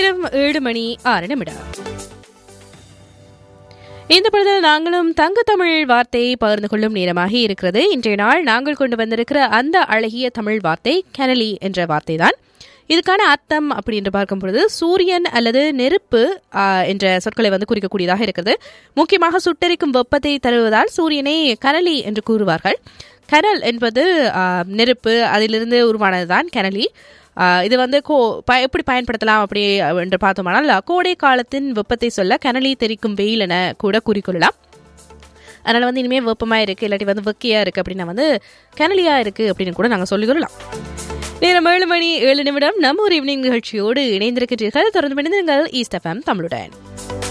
நேரம் ஏழு மணி ஆறு நிமிடம் இந்த பொழுதில் நாங்களும் தங்க தமிழ் வார்த்தையை பகிர்ந்து கொள்ளும் நேரமாக இருக்கிறது இன்றைய நாள் நாங்கள் கொண்டு வந்திருக்கிற அந்த அழகிய தமிழ் வார்த்தை கனலி என்ற வார்த்தை தான் இதுக்கான அர்த்தம் அப்படி என்று பார்க்கும் பொழுது சூரியன் அல்லது நெருப்பு ஆஹ், என்ற சொற்களை வந்து குறிக்கக்கூடியதாக இருக்கிறது முக்கியமாக சுட்டெரிக்கும் வெப்பத்தை தருவதால் சூரியனை கனலி என்று கூறுவார்கள் கனல் என்பது ஆஹ், நெருப்பு அதிலிருந்து உருவானதுதான் கனலி ஆஹ், இது வந்து கோ ப எப்படி பயன்படுத்தலாம் அப்படி என்று பார்த்தோமானால் கோடை காலத்தின் வெப்பத்தை சொல்ல கனலி தெரிக்கும் வெயில் என கூட கூறிக்கொள்ளலாம் அதனால் வந்து இனிமேல் வெப்பமாக இருக்குது இல்லாட்டி வந்து வெக்கையாக இருக்குது அப்படின்னா வந்து கனலியாக இருக்குது அப்படின்னு கூட நாங்கள் சொல்லிக்கொள்ளலாம் நேரம் ஏழு மணி ஏழு நிமிடம் நம்ம ஒரு ஈவினிங் நிகழ்ச்சியோடு இணைந்திருக்கிறீர்கள் தொடர்ந்து இணைந்திருங்கள் ஈஸ்ட் எஃப்எம் தமிழுடன்